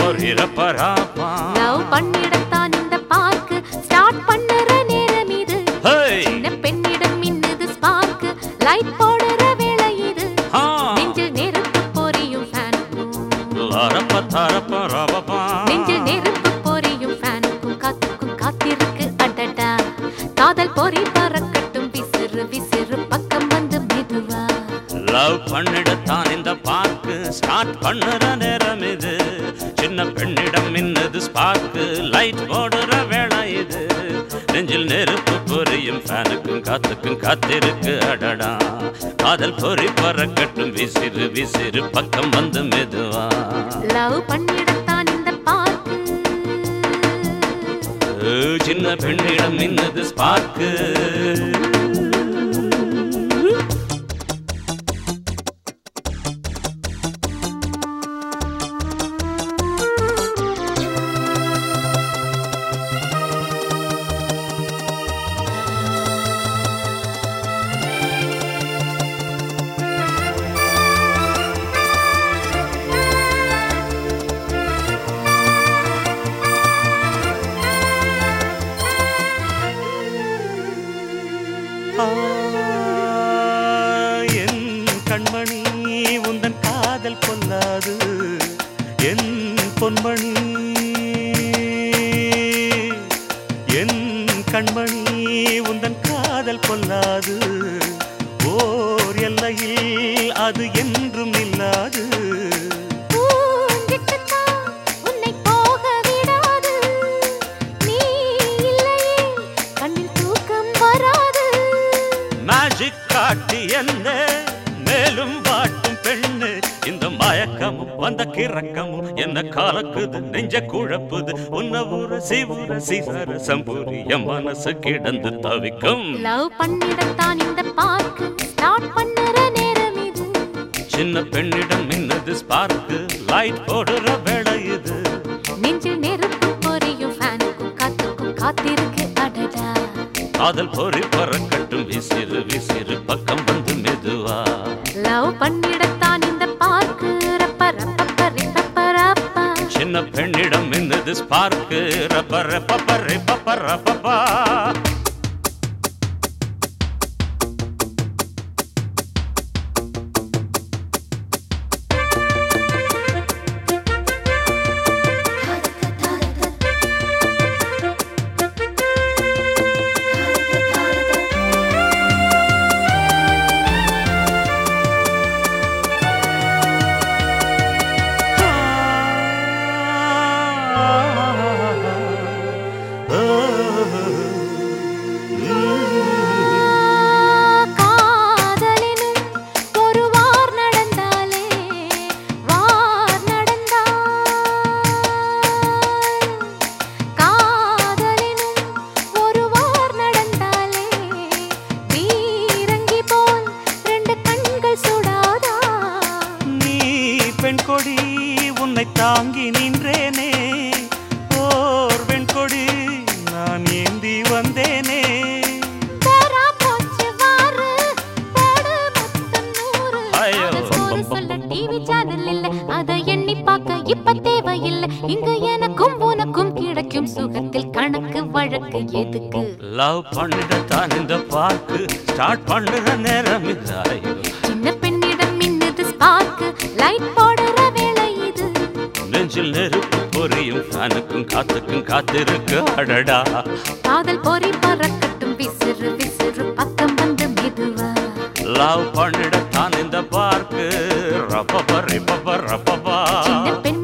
ரப்பரிரப்பராப்பா love பண்ணிடத்தான் இந்த park start பண்ணுற நேரம் இது ஹேய் சின்ன பெண்ணிடம் மின்னுது ஸ்பார்க்கு லைட் போடுற வேளை இது ஆ நெஞ்சில் நெருப்பு பொரியும் ஃபேனுக்கும் லரப்ப தரப்ப ரபபா நெஞ்சில் நெருப்பு பொரியும் ஃபேனுக்கும் காத்துக்கும் காத்திருக்கு அடடா காதல் பொறி பறக்கட்டும் விசிறு விசிறு பக்கம் வந்து மெதுவா லவ் பண்ணிடத்தான் இந்த பார்க்கு ஸ்டார்ட் பண்ணுற நேரம் இது சின்ன பெண்ணிடம் மின்னது ஸ்பார்க்கு லைட் போடுற வேளை இது நெஞ்சில் நெருப்பு பொரியும் ஃபேனுக்கும் காத்துக்கும் காத்திருக்கு அடடா காதல் பொறி பறக்கட்டும் விசிறு விசிறு பக்கம் வந்து மெதுவா லவ் பண்ணிடத்தான் இந்த பார்க்கு ஏ, சின்ன பெண்ணிடம் மின்னது ஸ்பார்க்கு ஆ, என் கண்மணி உந்தன் காதல் கொல்லாது என் பொன்மணி என் கண்மணி உந்தன் காதல் கொல்லாது ஓர் எல்லையில் அது என்றும் இல்லாது பூங்கிட்டத்தான் உன்னை போக விடாது. நீ இல்லையே கண்ணில் தூக்கம் வராது. மேஜிக் காட்டி என்ன மேலும் வாட்டும் பெண்ணு இந்த மயக்கமும் வந்த கிறக்கமும் என்ன கலக்குது நெஞ்ச குழப்புது உன்ன உரசி உரசி சரசம்பூரி என் மனசு கிடந்து தவிக்கும் லவ் பண்ணிடத்தான் இந்த பார்க்கு ஸ்டார்ட் பண்ணுற நேரம் இது சின்ன பெண்ணிடம் மின்னது ஸ்பார்க்கு லைட் போடுற வேளை இது நெஞ்சில் நெருப்பு பொரியும் ஃபேனுக்கும் காத்துக்கும் காத்திருக்கு அடடா காதல் பொறி பறக்கட்டும் விசிறு விசிறு பக்கம் வந்து மெதுவா லவ் பண்ணிடத்தான் இந்த பார்க்கு ரப்ப ரப்ப ரிப்ப ரப்பா சின்ன பெண்ணிடம் மின்னது ஸ்பார்க்கு ரப்ப ரப்ப ரப்ப ரப்பா காதலினும் ஒரு வார் நடந்தாலே வார் நடந்தால் காதலினும் ஒரு வார் நடந்தாலே பீரங்கி போல் ரெண்டு கண்கள் சுடாதா நீ பெண் கொடி உன்னை தாங்கி நின்றேனே ஓர் பெண் கொடி நான் ஏந்தி வந்தேனே தரா போச்சு வாரு போடு மொத்தம் நூறு ஐயோ. அது சோறு சொல்ல டிவி சேனல் இல்ல அதை எண்ணி பார்க்க இப்ப தேவையில்லை இங்க எனக்கும் உனக்கும் கிடைக்கும் சுகத்தில் கணக்கு வழக்கு எதுக்கு லவ் பண்ணிடத்தான் இந்த பார்க்கு ஸ்டார்ட் பண்ணுற நேரம் இது ஐயோ. சின்ன பெண்ணிடம் மின்னுது ஸ்பார்க்கு லைட் போடுற வேளை இது நெஞ்சில் நெருப்பு பொரியும் ஃபேனுக்கும் காத்துக்கும் காத்திருக்கு அடடா காதல் பொறி பறக்கட்டும் விசிறு விசிறு பக்கம் வந்து மெதுவா லவ் பண்ணிடத்தான் இந்த பார்க்கு ரப்ப ரப்ப ரப்பபா சின்ன பெண்